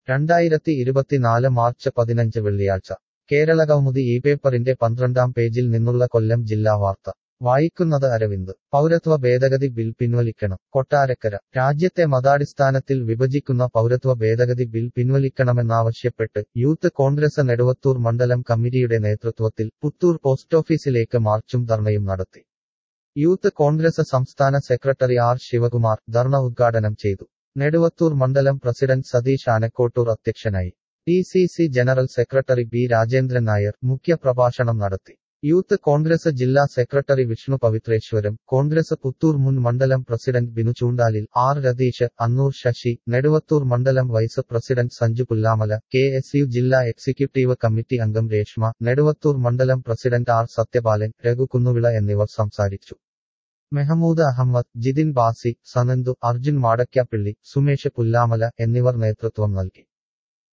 രണ്ടായിരത്തി ഇരുപത്തിനാല് മാർച്ച് പതിനഞ്ച് വെള്ളിയാഴ്ച കേരള കൗമുദി ഈ പേപ്പറിന്റെ പന്ത്രണ്ടാം പേജിൽ നിന്നുള്ള കൊല്ലം ജില്ലാ വാർത്ത വായിക്കുന്നത് അരവിന്ദ് പൗരത്വ ഭേദഗതി ബിൽ പിൻവലിക്കണം കൊട്ടാരക്കര രാജ്യത്തെ മതാടിസ്ഥാനത്തിൽ വിഭജിക്കുന്ന പൗരത്വ ഭേദഗതി ബിൽ പിൻവലിക്കണമെന്നാവശ്യപ്പെട്ട് യൂത്ത് കോൺഗ്രസ് നെടുവത്തൂർ മണ്ഡലം കമ്മിറ്റിയുടെ നേതൃത്വത്തിൽ പുത്തൂർ പോസ്റ്റ് ഓഫീസിലേക്ക് മാർച്ചും ധർണയും നടത്തി യൂത്ത് കോൺഗ്രസ് സംസ്ഥാന സെക്രട്ടറി ആർ ശിവകുമാർ ധർണ ഉദ്ഘാടനം ചെയ്തു നെടുവത്തൂർ മണ്ഡലം പ്രസിഡന്റ് സതീഷ് ആനക്കോട്ടൂർ അധ്യക്ഷനായി D C C general secretary B Rajendran Nair മുഖ്യപ്രഭാഷണം നടത്തി യൂത്ത് കോൺഗ്രസ് ജില്ലാ സെക്രട്ടറി വിഷ്ണു പവിത്രേശ്വരം കോൺഗ്രസ് പുത്തൂർ മുൻ മണ്ഡലം പ്രസിഡന്റ് ബിനു ചൂണ്ടാലിൽ ആർ രതീഷ് അന്നൂർ ശശി നെടുവത്തൂർ മണ്ഡലം vice president Sanju Pullamala K S U ജില്ലാ എക്സിക്യൂട്ടീവ് കമ്മിറ്റി അംഗം രേഷ്മ നെടുവത്തൂർ മണ്ഡലം പ്രസിഡന്റ് ആർ സത്യപാലൻ രഘു കുന്നുവിള എന്നിവർ സംസാരിച്ചു മെഹമൂദ് അഹമ്മദ് ജിതിൻ ബാസി സനന്ദു അർജുൻ മാടക്കാപ്പിള്ളി സുമേഷ് പുല്ലാമല എന്നിവർ നേതൃത്വം നൽകി